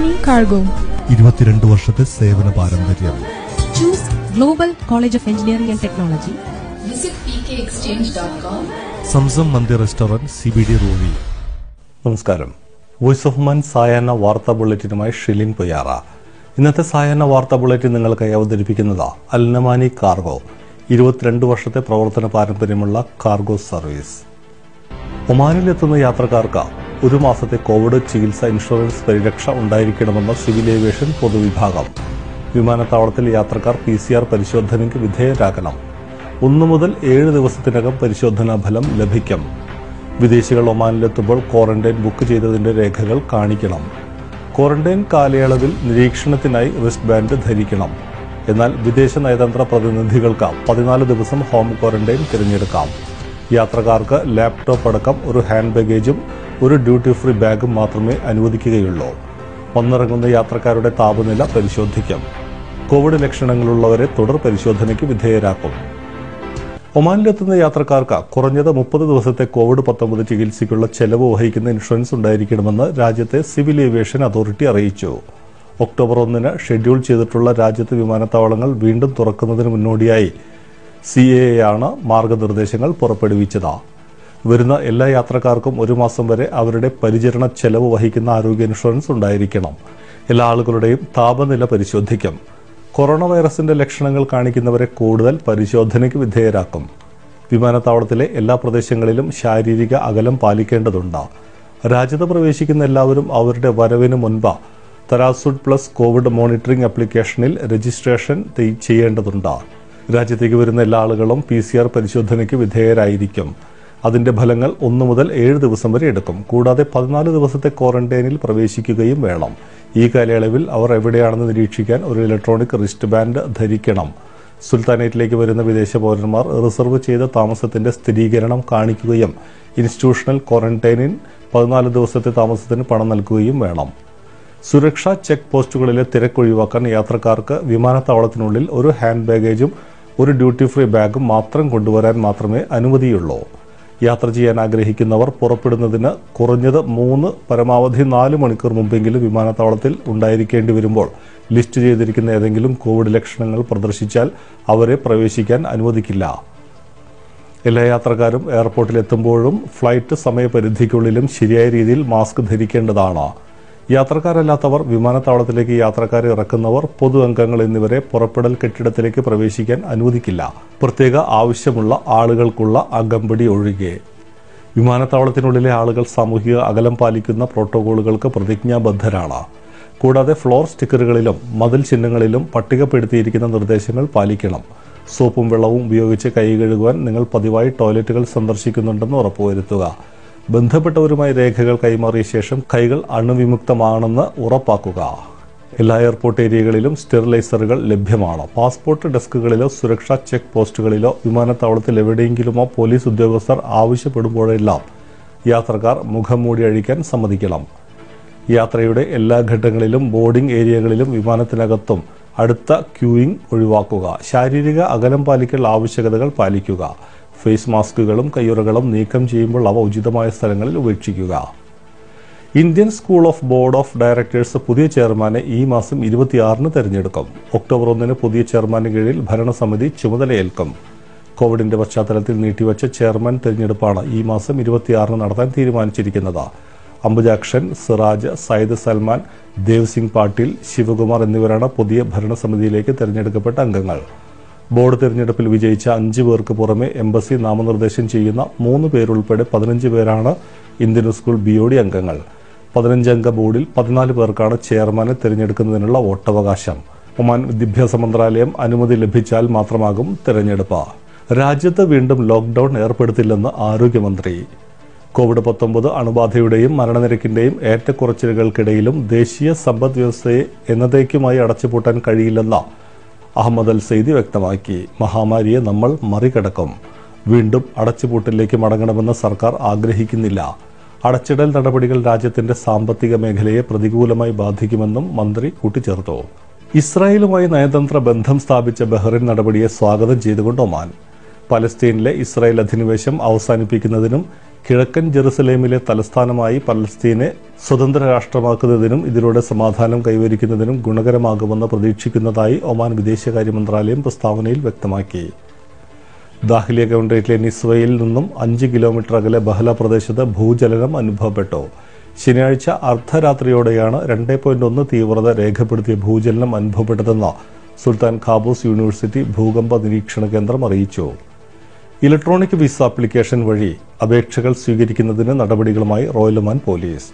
Alnamani Cargo. ഇരുപത്തിരണ്ട് വർഷത്തെ സേവന പാരമ്പര്യം Choose Global College of Engineering and Technology. Visit pkexchange.com. Zamzam Mandi restaurant C B D റോവി നമസ്കാരം വോയിസ് ഓഫ് മൻ സായാഹ്ന വാർത്താ ബുള്ളറ്റിനുമായി ഷിലിൻ പൊയ്യാറ ഇന്നത്തെ സായാഹ്ന വാർത്താ ബുള്ളറ്റിൻ നിങ്ങൾക്കായി അവതരിപ്പിക്കുന്നത് അൽനമാനി കാർഗോ ഇരുപത്തിരണ്ട് വർഷത്തെ പ്രവർത്തന പാരമ്പര്യമുള്ള കാർഗോ സർവീസ് ഒമാനിലെത്തുന്ന യാത്രക്കാർക്ക് ഒരു മാസത്തെ കോവിഡ് ചികിത്സ ഇൻഷുറൻസ് പരിരക്ഷ ഉണ്ടായിരിക്കണമെന്ന് സിവിൽ ഏവിയേഷൻ പൊതുവിഭാഗം വിമാനത്താവളത്തിൽ യാത്രക്കാർ പി സി ആർ പരിശോധനയ്ക്ക് വിധേയരാകണം ഒന്നു മുതൽ ഏഴ് ദിവസത്തിനകം പരിശോധനാ ഫലം ലഭിക്കും വിദേശികൾ ഒമാനിലെത്തുമ്പോൾ ക്വാറന്റൈൻ ബുക്ക് ചെയ്തതിന്റെ രേഖകൾ കാണിക്കണം ക്വാറന്റൈൻ കാലയളവിൽ നിരീക്ഷണത്തിനായി റിസ്റ്റ് ബാൻഡ് ധരിക്കണം എന്നാൽ വിദേശ നയതന്ത്ര പ്രതിനിധികൾക്ക് പതിനാല് ദിവസം ഹോം ക്വാറന്റൈൻ തിരഞ്ഞെടുക്കാം യാത്രക്കാർക്ക് ലാപ്ടോപ്പ് അടക്കം ഒരു ഹാൻഡ് ബാഗേജും ഒരു ഡ്യൂട്ടി ഫ്രീ ബാഗും മാത്രമേ അനുവദിക്കുകയുള്ളൂ വന്നിറങ്ങുന്ന യാത്രക്കാരുടെ താപനില പരിശോധിക്കും കോവിഡ് ലക്ഷണങ്ങളുള്ളവരെ തുടർ പരിശോധനയ്ക്ക് വിധേയരാക്കും ഒമാനിലെത്തുന്ന യാത്രക്കാർക്ക് കുറഞ്ഞത് മുപ്പത് ദിവസത്തെ കോവിഡ് പത്തൊമ്പത് ചികിത്സയ്ക്കുള്ള ചെലവ് വഹിക്കുന്ന ഇൻഷുറൻസ് ഉണ്ടായിരിക്കണമെന്ന് രാജ്യത്തെ സിവിൽ ഏവിയേഷൻ അതോറിറ്റി അറിയിച്ചു ഒക്ടോബർ ഒന്നിന് ഷെഡ്യൂൾ ചെയ്തിട്ടുള്ള രാജ്യത്തെ വിമാനത്താവളങ്ങൾ വീണ്ടും തുറക്കുന്നതിന് മുന്നോടിയായി സി എ ആണ് മാർഗനിർദ്ദേശങ്ങൾ പുറപ്പെടുവിച്ചത് വരുന്ന എല്ലാ യാത്രക്കാർക്കും ഒരു മാസം വരെ അവരുടെ പരിചരണ ചെലവ് വഹിക്കുന്ന ആരോഗ്യ ഇൻഷുറൻസ് ഉണ്ടായിരിക്കണം എല്ലാ ആളുകളുടെയും താപനില പരിശോധിക്കും കൊറോണ വൈറസിന്റെ ലക്ഷണങ്ങൾ കാണിക്കുന്നവരെ കൂടുതൽ പരിശോധനയ്ക്ക് വിധേയരാക്കും വിമാനത്താവളത്തിലെ എല്ലാ പ്രദേശങ്ങളിലും ശാരീരിക അകലം പാലിക്കേണ്ടതുണ്ട് രാജ്യത്ത് പ്രവേശിക്കുന്ന എല്ലാവരും അവരുടെ വരവിന് മുൻപ് തരാസുഡ് പ്ലസ് കോവിഡ് മോണിറ്ററിംഗ് ആപ്ലിക്കേഷനിൽ രജിസ്ട്രേഷൻ തെ- ചെയ്യേണ്ടതുണ്ട് രാജ്യത്തേക്ക് വരുന്ന എല്ലാ ആളുകളും പി സി ആർ പരിശോധനയ്ക്ക് വിധേയരായിരിക്കും അതിന്റെ ഫലങ്ങൾ ഒന്നു മുതൽ ഏഴ് ദിവസം വരെ എടുക്കും കൂടാതെ പതിനാല് ദിവസത്തെ ക്വാറന്റൈനിൽ പ്രവേശിക്കുകയും വേണം ഈ കാലയളവിൽ അവർ എവിടെയാണെന്ന് നിരീക്ഷിക്കാൻ ഒരു ഇലക്ട്രോണിക് റിസ്റ്റ് ബാൻഡ് ധരിക്കണം സുൽത്താനേറ്റിലേക്ക് വരുന്ന വിദേശ പൗരന്മാർ റിസർവ് ചെയ്ത താമസത്തിന്റെ സ്ഥിരീകരണം കാണിക്കുകയും ഇൻസ്റ്റിറ്റ്യൂഷണൽ ക്വാറന്റൈനിൽ പതിനാല് ദിവസത്തെ താമസത്തിന് പണം നൽകുകയും വേണം സുരക്ഷാ ചെക്ക് പോസ്റ്റുകളിലെ തിരക്ക് ഒഴിവാക്കാൻ യാത്രക്കാർക്ക് വിമാനത്താവളത്തിനുള്ളിൽ ഒരു ഹാൻഡ് ബാഗേജും ഒരു ഡ്യൂട്ടി ഫ്രീ ബാഗും മാത്രം കൊണ്ടുവരാൻ മാത്രമേ അനുമതിയുള്ളൂ യാത്ര ചെയ്യാൻ ആഗ്രഹിക്കുന്നവർ പുറപ്പെടുന്നതിന് കുറഞ്ഞത് മൂന്ന് പരമാവധി നാല് മണിക്കൂർ മുമ്പെങ്കിലും വിമാനത്താവളത്തിൽ ഉണ്ടായിരിക്കേണ്ടി വരുമ്പോൾ ലിസ്റ്റ് ചെയ്തിരിക്കുന്ന ഏതെങ്കിലും കോവിഡ് ലക്ഷണങ്ങൾ പ്രദർശിച്ചാൽ അവരെ പ്രവേശിക്കാൻ അനുവദിക്കില്ല എല്ലാ യാത്രക്കാരും എയർപോർട്ടിൽ എത്തുമ്പോഴും ഫ്ലൈറ്റ് സമയപരിധിക്കുള്ളിലും ശരിയായ രീതിയിൽ മാസ്ക് ധരിക്കേണ്ടതാണ് യാത്രക്കാരല്ലാത്തവർ വിമാനത്താവളത്തിലേക്ക് യാത്രക്കാരെ ഇറക്കുന്നവർ പൊതു അംഗങ്ങൾ എന്നിവരെ പുറപ്പെടൽ കെട്ടിടത്തിലേക്ക് പ്രവേശിക്കാൻ അനുവദിക്കില്ല പ്രത്യേക ആവശ്യമുള്ള ആളുകൾക്കുള്ള അകമ്പടി ഒഴികെ വിമാനത്താവളത്തിനുള്ളിലെ ആളുകൾ സാമൂഹിക അകലം പാലിക്കുന്ന പ്രോട്ടോകോളുകൾക്ക് പ്രതിജ്ഞാബദ്ധരാണ് കൂടാതെ ഫ്ലോർ സ്റ്റിക്കറുകളിലും മതിൽ ചിഹ്നങ്ങളിലും പട്ടികപ്പെടുത്തിയിരിക്കുന്ന നിർദ്ദേശങ്ങൾ പാലിക്കണം സോപ്പും വെള്ളവും ഉപയോഗിച്ച് കൈ കഴുകുവാൻ നിങ്ങൾ പതിവായി ടോയ്ലറ്റുകൾ സന്ദർശിക്കുന്നുണ്ടെന്ന് ഉറപ്പുവരുത്തുക ബന്ധപ്പെട്ടവരുമായി രേഖകൾ കൈമാറിയ ശേഷം കൈകൾ അണുവിമുക്തമാണെന്ന് ഉറപ്പാക്കുക എല്ലാ എയർപോർട്ട് ഏരിയകളിലും സ്റ്റെറിലൈസറുകൾ ലഭ്യമാണ് പാസ്പോർട്ട് ഡെസ്കുകളിലോ സുരക്ഷാ ചെക്ക് പോസ്റ്റുകളിലോ വിമാനത്താവളത്തിൽ എവിടെയെങ്കിലുമോ പോലീസ് ഉദ്യോഗസ്ഥർ ആവശ്യപ്പെടുമ്പോഴെല്ലാം യാത്രക്കാർ മുഖം മൂടി അഴിക്കാൻ സമ്മതിക്കണം യാത്രയുടെ എല്ലാ ഘട്ടങ്ങളിലും ബോർഡിംഗ് ഏരിയകളിലും വിമാനത്തിനകത്തും അടുത്ത ക്യൂയിങ് ഒഴിവാക്കുക ശാരീരിക അകലം പാലിക്കൽ ആവശ്യകതകൾ പാലിക്കുക ഫേസ് മാസ്കുകളും കയ്യുറകളും നീക്കം ചെയ്യുമ്പോൾ അവ ഉചിതമായ സ്ഥലങ്ങളിൽ ഉപേക്ഷിക്കുക Indian school of board of directors പുതിയ ചെയർമാനെ ഈ മാസം ഇരുപത്തിയാറിന് തെരഞ്ഞെടുക്കും ഒക്ടോബർ ഒന്നിന് പുതിയ ചെയർമാന് കീഴിൽ ഭരണസമിതി ചുമതലയേൽക്കും കോവിഡിന്റെ പശ്ചാത്തലത്തിൽ നീട്ടിവച്ച ചെയർമാൻ തെരഞ്ഞെടുപ്പാണ് ഈ മാസം ഇരുപത്തിയാറിന് നടത്താൻ തീരുമാനിച്ചിരിക്കുന്നത് അംബുജാക്ഷൻ സിറാജ് സയ്യിദ് സൽമാൻ ദേവ് സിംഗ് പാട്ടീൽ ശിവകുമാർ എന്നിവരാണ് പുതിയ ഭരണസമിതിയിലേക്ക് തെരഞ്ഞെടുക്കപ്പെട്ട അംഗങ്ങൾ ബോർഡ് തിരഞ്ഞെടുപ്പിൽ വിജയിച്ച അഞ്ചു പേർക്ക് പുറമെ എംബസി നാമനിർദ്ദേശം ചെയ്യുന്ന മൂന്ന് പേരുൾപ്പെടെ പതിനഞ്ച് പേരാണ് Indian school B O D അംഗങ്ങൾ പതിനഞ്ചംഗ ബോർഡിൽ പതിനാല് പേർക്കാണ് ചെയർമാനെ തിരഞ്ഞെടുക്കുന്നതിനുള്ള വോട്ടവകാശം ഒമാൻ വിദ്യാഭ്യാസ മന്ത്രാലയം അനുമതി ലഭിച്ചാൽ മാത്രമാകും തിരഞ്ഞെടുപ്പ് രാജ്യത്ത് വീണ്ടും ലോക്ഡൌൺ ഏർപ്പെടുത്തില്ലെന്ന് ആരോഗ്യമന്ത്രി കോവിഡ് പത്തൊമ്പത് അണുബാധയുടെയും മരണനിരക്കിന്റെയും ഏറ്റക്കുറച്ചിലുകൾക്കിടയിലും ദേശീയ സമ്പദ് വ്യവസ്ഥയെ എന്നതേക്കുമായി അടച്ചുപൂട്ടാൻ കഴിയില്ലെന്ന് അഹമ്മദ് അൽ സെയ്ദി വ്യക്തമാക്കി മഹാമാരിയെ നമ്മൾ മറികടക്കും വീണ്ടും അടച്ചുപൂട്ടലിലേക്ക് മടങ്ങണമെന്ന് സർക്കാർ ആഗ്രഹിക്കുന്നില്ല അടച്ചിടൽ നടപടികൾ രാജ്യത്തിന്റെ സാമ്പത്തിക മേഖലയെ പ്രതികൂലമായി ബാധിക്കുമെന്നും മന്ത്രി കൂട്ടിച്ചേർത്തു ഇസ്രായേലുമായി നയതന്ത്ര ബന്ധം സ്ഥാപിച്ച ബഹ്റിൻ നടപടിയെ സ്വാഗതം ചെയ്തുകൊണ്ട് ഒമാൻ പലസ്തീനിലെ ഇസ്രായേൽ അധിനിവേശം അവസാനിപ്പിക്കുന്നതിനും കിഴക്കൻ ജെറുസലേമിലെ തലസ്ഥാനമായി പലസ്തീനെ സ്വതന്ത്ര രാഷ്ട്രമാക്കുന്നതിനും ഇതിലൂടെ സമാധാനം കൈവരിക്കുന്നതിനും ഗുണകരമാകുമെന്ന് പ്രതീക്ഷിക്കുന്നതായി ഒമാൻ വിദേശകാര്യ മന്ത്രാലയം പ്രസ്താവനയിൽ വ്യക്തമാക്കി ദാഹ്ലിയ കൗണ്ടേറ്റിലെ നിസ്വയിൽ നിന്നും അഞ്ച് കിലോമീറ്റർ അകലെ ബഹല പ്രദേശത്ത് ഭൂചലനം അനുഭവപ്പെട്ടു ശനിയാഴ്ച അർദ്ധരാത്രിയോടെയാണ് രണ്ട് പോയിന്റ് ഒന്ന് തീവ്രത രേഖപ്പെടുത്തിയ ഭൂചലനം അനുഭവപ്പെട്ടതെന്ന് സുൽത്താൻ ഖാബൂസ് യൂണിവേഴ്സിറ്റി ഭൂകമ്പ നിരീക്ഷണ കേന്ദ്രം അറിയിച്ചു ഇലക്ട്രോണിക് വിസ ആപ്ലിക്കേഷൻ വഴി അപേക്ഷകൾ സ്വീകരിക്കുന്നതിന് നടപടികളുമായി royal Oman police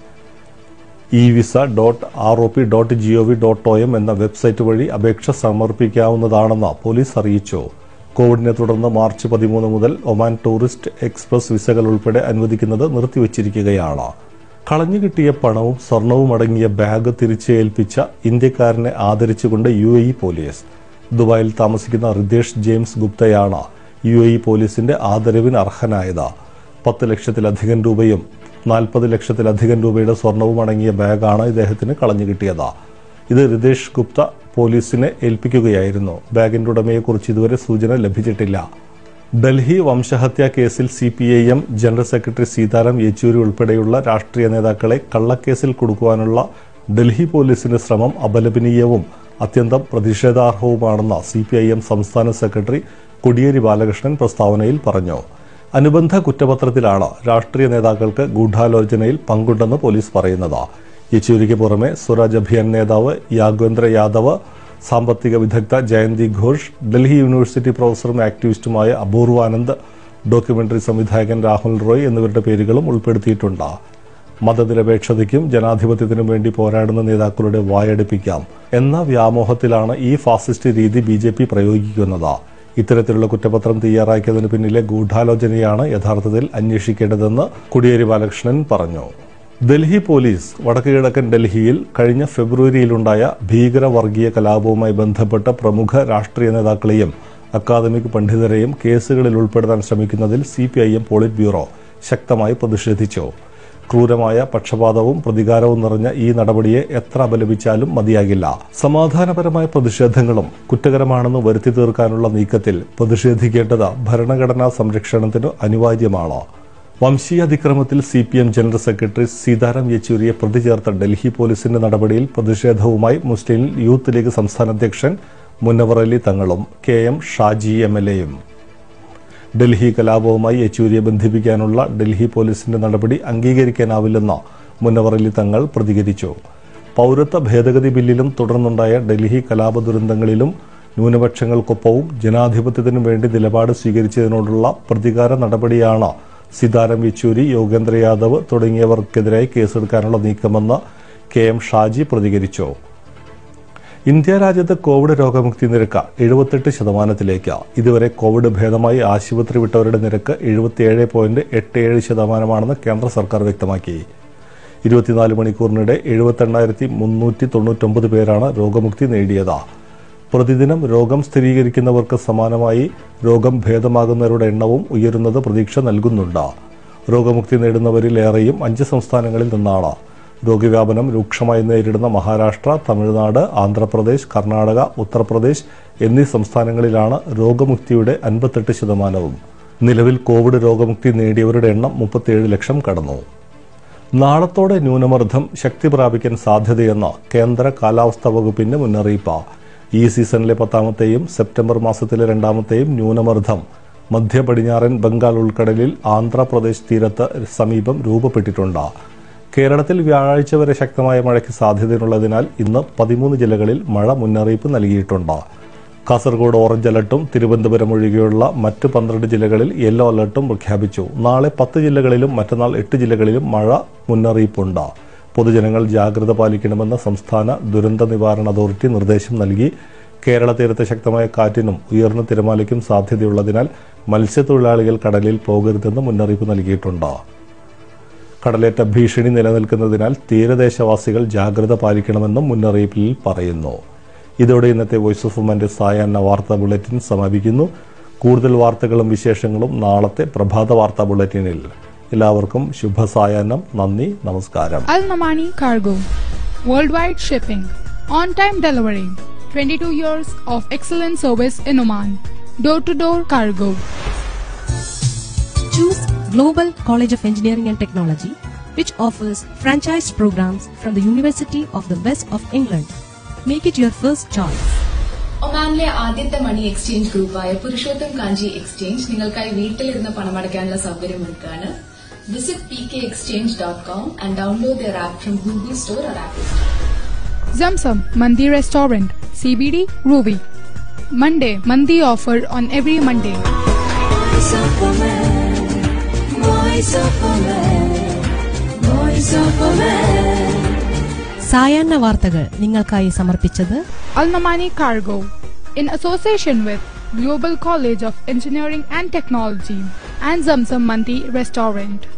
e visa dot R O P dot G O V dot O M എന്ന വെബ്സൈറ്റ് വഴി അപേക്ഷ സമർപ്പിക്കാവുന്നതാണെന്ന് പോലീസ് അറിയിച്ചു കോവിഡിനെ തുടർന്ന് മാർച്ച് പതിമൂന്ന് മുതൽ ഒമാൻ ടൂറിസ്റ്റ് എക്സ്പ്രസ് വിസകൾ ഉൾപ്പെടെ അനുവദിക്കുന്നത് നിർത്തിവച്ചിരിക്കുകയാണ് കളഞ്ഞുകിട്ടിയ പണവും സ്വർണവും അടങ്ങിയ ബാഗ് തിരിച്ചേൽപ്പിച്ച ഇന്ത്യക്കാരനെ ആദരിച്ചുകൊണ്ട് യു എ ഇ പോലീസ് ദുബായിൽ താമസിക്കുന്ന റിതേഷ് ജെയിംസ് ഗുപ്തയാണ് യു എ ഇ പോലീസിന്റെ ആദരവിന് അർഹനായത് പത്ത് ലക്ഷത്തിലധികം രൂപയും നാൽപ്പത് ലക്ഷത്തിലധികം രൂപയുടെ സ്വർണവും അടങ്ങിയ ബാഗാണ് ഇദ്ദേഹത്തിന് കളഞ്ഞു കിട്ടിയത് ഇത് റിതേഷ് ഗുപ്ത പോലീസിനെ ഏൽപ്പിക്കുകയായിരുന്നു ബാഗിന്റെ ഉടമയെക്കുറിച്ച് ഇതുവരെ സൂചന ലഭിച്ചിട്ടില്ല ഡൽഹി വംശഹത്യാ കേസിൽ C P I M general secretary Sitaram Yechury ഉൾപ്പെടെയുള്ള രാഷ്ട്രീയ നേതാക്കളെ കള്ളക്കേസിൽ കൊടുക്കുവാനുള്ള ഡൽഹി പോലീസിന്റെ ശ്രമം അപലപനീയവും അത്യന്തം പ്രതിഷേധാർഹവുമാണെന്ന് സി പി ഐ എം സംസ്ഥാന സെക്രട്ടറി കൊടിയേരി ബാലകൃഷ്ണൻ പ്രസ്താവനയിൽ പറഞ്ഞു അനുബന്ധ കുറ്റപത്രത്തിലാണ് രാഷ്ട്രീയ നേതാക്കൾക്ക് ഗൂഢാലോചനയിൽ പങ്കുണ്ടെന്ന് പോലീസ് പറയുന്നത് യെച്ചൂരിക്ക് പുറമെ സ്വരാജ് അഭിയാൻ നേതാവ് യാഗ്വേന്ദ്ര യാദവ് സാമ്പത്തിക വിദഗ്ധ ജയന്തി ഘോഷ് ഡൽഹി യൂണിവേഴ്സിറ്റി പ്രൊഫസറും ആക്ടിവിസ്റ്റുമായ അപൂർവാനന്ദ് ഡോക്യുമെന്ററി സംവിധായകൻ രാഹുൽ റോയ് എന്നിവരുടെ പേരുകളും ഉൾപ്പെടുത്തിയിട്ടുണ്ട് മതനിരപേക്ഷതയ്ക്കും ജനാധിപത്യത്തിനും വേണ്ടി പോരാടുന്ന നേതാക്കളുടെ വായടുപ്പിക്കാം എന്ന വ്യാമോഹത്തിലാണ് ഈ ഫാസിസ്റ്റ് രീതി ബി ജെ പി പ്രയോഗിക്കുന്നത് ഇത്തരത്തിലുള്ള കുറ്റപത്രം തയ്യാറാക്കിയതിന് പിന്നിലെ ഗൂഢാലോചനയാണ് യഥാർത്ഥത്തിൽ അന്വേഷിക്കേണ്ടതെന്ന് കോടിയേരി ബാലകൃഷ്ണൻ പറഞ്ഞു ഡൽഹി പോലീസ് വടക്ക് കിഴക്കൻ ഡൽഹിയിൽ കഴിഞ്ഞ ഫെബ്രുവരിയിലുണ്ടായ ഭീകര വർഗീയ കലാപവുമായി ബന്ധപ്പെട്ട പ്രമുഖ രാഷ്ട്രീയ നേതാക്കളെയും അക്കാദമിക് പണ്ഡിതരെയും കേസുകളിൽ ഉൾപ്പെടുത്താൻ ശ്രമിക്കുന്നതിൽ C P I M polit bureau ശക്തമായി പ്രതിഷേധിച്ചു ക്രൂരമായ പക്ഷപാതവും പ്രതികാരവും നിറഞ്ഞ ഈ നടപടിയെ എത്ര അപലപിച്ചാലും മതിയാകില്ല സമാധാനപരമായ പ്രതിഷേധങ്ങളും കുറ്റകരമാണെന്ന് വരുത്തി തീർക്കാനുള്ള നീക്കത്തിൽ പ്രതിഷേധിക്കേണ്ടത് ഭരണഘടനാ സംരക്ഷണത്തിന് അനിവാര്യമാണ് വംശീയാതിക്രമത്തിൽ C P M general secretary Sitaram യെച്ചൂരിയെ പ്രതി ചേർത്ത ഡൽഹി പോലീസിന്റെ നടപടിയിൽ പ്രതിഷേധവുമായി മുസ്ലിം യൂത്ത് ലീഗ് സംസ്ഥാന അധ്യക്ഷൻ മുനവർ അലി തങ്ങളും K M Shaji M L എയും ഡൽഹി കലാപവുമായി യെച്ചൂരിയെ ബന്ധിപ്പിക്കാനുള്ള ഡൽഹി പോലീസിന്റെ നടപടി അംഗീകരിക്കാനാവില്ലെന്ന് മുനവർ അലി തങ്ങൾ പ്രതികരിച്ചു പൗരത്വ ഭേദഗതി ബില്ലിലും തുടർന്നുണ്ടായ ഡൽഹി കലാപ ദുരന്തങ്ങളിലും ന്യൂനപക്ഷങ്ങൾക്കൊപ്പവും ജനാധിപത്യത്തിനു വേണ്ടി നിലപാട് സ്വീകരിച്ചതിനോടുള്ള പ്രതികാര നടപടിയാണ് സീതാറാം യെച്ചൂരി യോഗേന്ദ്ര യാദവ് തുടങ്ങിയവർക്കെതിരായി കേസെടുക്കാനുള്ള നീക്കമെന്ന് കെ എം ഷാജി പ്രതികരിച്ചു ഇന്ത്യ രാജ്യത്ത് കോവിഡ് രോഗമുക്തി നിരക്ക് എഴുപത്തെട്ട് ശതമാനത്തിലേക്ക് ഇതുവരെ കോവിഡ് ഭേദമായി ആശുപത്രി വിട്ടവരുടെ നിരക്ക് എഴുപത്തിയേഴ് പോയിന്റ് എട്ട് ഏഴ് ശതമാനമാണെന്ന് കേന്ദ്ര സർക്കാർ വ്യക്തമാക്കി ഇരുപത്തിനാല് മണിക്കൂറിനിടെ എഴുപത്തെണ്ണായിരത്തി മുന്നൂറ്റി തൊണ്ണൂറ്റൊമ്പത് പേരാണ് രോഗമുക്തി നേടിയത് പ്രതിദിനം രോഗം സ്ഥിരീകരിക്കുന്നവർക്ക് സമാനമായി രോഗം ഭേദമാകുന്നവരുടെ എണ്ണവും ഉയരുന്നത് പ്രതീക്ഷ നൽകുന്നുണ്ട് രോഗമുക്തി നേടുന്നവരിലേറെയും അഞ്ച് സംസ്ഥാനങ്ങളിൽ നിന്നാണ് രോഗവ്യാപനം രൂക്ഷമായി നേരിടുന്ന മഹാരാഷ്ട്ര തമിഴ്നാട് ആന്ധ്രാപ്രദേശ് കർണാടക ഉത്തർപ്രദേശ് എന്നീ സംസ്ഥാനങ്ങളിലാണ് രോഗമുക്തിയുടെ അൻപത്തെട്ട് ശതമാനവും നിലവിൽ കോവിഡ് രോഗമുക്തി നേടിയവരുടെ എണ്ണം മുപ്പത്തിയേഴ് ലക്ഷം കടന്നു നാളത്തോടെ ന്യൂനമർദ്ദം ശക്തി പ്രാപിക്കാൻ സാധ്യതയെന്ന് കേന്ദ്ര കാലാവസ്ഥാ വകുപ്പിന്റെ മുന്നറിയിപ്പ് ഈ സീസണിലെ പത്താമത്തെയും സെപ്റ്റംബർ മാസത്തിലെ രണ്ടാമത്തെയും ന്യൂനമർദ്ദം മധ്യ പടിഞ്ഞാറൻ ബംഗാൾ ഉൾക്കടലിൽ ആന്ധ്രാപ്രദേശ് തീരത്ത് സമീപം രൂപപ്പെട്ടിട്ടുണ്ട് കേരളത്തിൽ വ്യാഴാഴ്ച വരെ ശക്തമായ മഴയ്ക്ക് സാധ്യതയുള്ളതിനാൽ ഇന്ന് പതിമൂന്ന് ജില്ലകളിൽ മഴ മുന്നറിയിപ്പ് നൽകിയിട്ടുണ്ട് കാസർഗോഡ് ഓറഞ്ച് അലർട്ടും തിരുവനന്തപുരം ഒഴികെയുള്ള മറ്റ് പന്ത്രണ്ട് ജില്ലകളിൽ യെല്ലോ അലർട്ടും പ്രഖ്യാപിച്ചു നാളെ പത്ത് ജില്ലകളിലും മറ്റന്നാൾ എട്ട് ജില്ലകളിലും മഴ മുന്നറിയിപ്പുണ്ട് പൊതുജനങ്ങൾ ജാഗ്രത പാലിക്കണമെന്ന് സംസ്ഥാന ദുരന്ത നിവാരണ അതോറിറ്റി നിർദ്ദേശം നൽകി കേരള തീരത്ത് ശക്തമായ കാറ്റിനും ഉയർന്ന തിരമാലയ്ക്കും സാധ്യതയുള്ളതിനാൽ മത്സ്യത്തൊഴിലാളികൾ കടലിൽ പോകരുതെന്ന് മുന്നറിയിപ്പ് നൽകിയിട്ടുണ്ട് കടലേറ്റ ഭീഷണി നിലനിൽക്കുന്നതിനാൽ തീരദേശവാസികൾ ജാഗ്രത പാലിക്കണമെന്നും മുന്നറിയിപ്പിൽ പറയുന്നു ഇതോടെ ഇന്നത്തെ വോയിസ് ഓഫ് ഉമ്മന്റെ സായാഹ്ന വാർത്താ ബുള്ളറ്റിൻ സമാപിക്കുന്നു കൂടുതൽ വാർത്തകളും വിശേഷങ്ങളും നാളത്തെ പ്രഭാത വാർത്താ ബുള്ളറ്റിനിൽ എല്ലാവർക്കും ശുഭസായാഹ്നം നന്ദി നമസ്കാരം Al Namani Cargo. Worldwide shipping. On time delivery. 22 years of excellent service in Oman. Door to door cargo. Choose Global College of Engineering and Technology, which offers franchise programs from the University of the West of England. Make it your first choice. ഒമാനിലെ ആദ്യത്തെ money exchange ഗ്രൂപ്പായ Purushottam Kanji exchange നിങ്ങൾക്കായി വീട്ടിലിരുന്ന് പണമടയ്ക്കാനുള്ള സൗകര്യമൊരുക്കാണ് visit P K exchange dot com and download the app from Google store or Apple store Zamzam Mandi Restaurant, CBD, Ruby. Monday, Mandi offer on every Monday. Voice of woman, voice of woman, voice of woman. സായാഹ്ന വാർത്തകൾ നിങ്ങൾക്കായി സമർപ്പിച്ചത് Alnamani Cargo, in association with Global College of Engineering and Technology and Zamzam Mandi Restaurant.